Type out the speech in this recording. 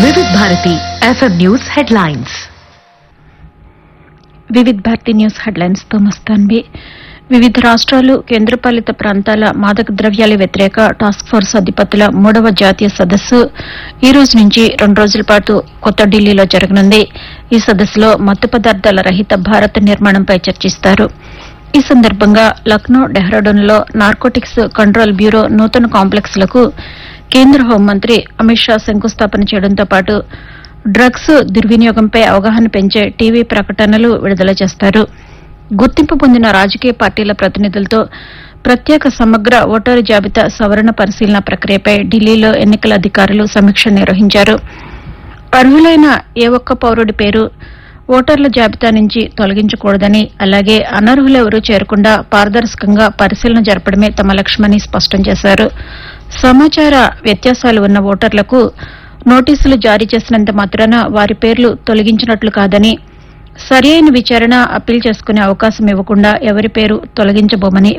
వివిధ Bharati FM news headlines Vividh Bharati news headlines తో మస్తాన్వి వివిధ రాష్ట్రాలు కేంద్రపాలిత ప్రాంతాల మాదక ద్రవ్యాల వ్యతిరేక టాస్క్ ఫోర్స్ అధిపతుల మూడవ జాతీయ సదస్సు ఈ రోజు నుంచి రెండు రోజుల పాటు కొత్త ఢిల్లీలో జరగనుంది ఈ సదస్సులో మత్తు పదార్థాల రహిత భారత్ నిర్మాణంపై చర్చిస్తారు ఈ సందర్భంగా లక్నో డెహ్రాడూన్లో నార్కోటిక్స్ కంట్రోల్ బ్యూరో నూతన కాంప్లెక్స్లకు కేంద్ర హోంమంత్రి అమిత్ షా శంకుస్థాపన చేయడంతో పాటు డ్రగ్స్ దుర్వినియోగంపై అవగాహన పెంచే టీవీ ప్రకటనలు విడుదల చేస్తారు గుర్తింపు పొందిన రాజకీయ పార్టీల ప్రతినిధులతో ప్రత్యేక సమగ్ర ఓటరు జాబితా సవరణ పరిశీలన ప్రక్రియపై ఢిల్లీలో ఎన్నికల అధికారులు సమీక్ష నిర్వహించారు అర్హులైన ఏ ఒక్క పౌరుడి పేరు ఓటర్ల జాబితా నుంచి తొలగించకూడదని అలాగే అనర్హులెవరూ చేరకుండా పారదర్శకంగా పరిశీలన జరపడమే తమ లక్ష్యమని స్పష్టం చేశారు సమాచార వ్యత్యాసాలు ఉన్న ఓటర్లకు నోటీసులు జారీ చేసినంత మాత్రాన వారి పేర్లు తొలగించినట్లు కాదని సరి అయిన విచారణ అప్పీల్ చేసుకునే అవకాశం ఇవ్వకుండా ఎవరి పేరు తొలగించబోమని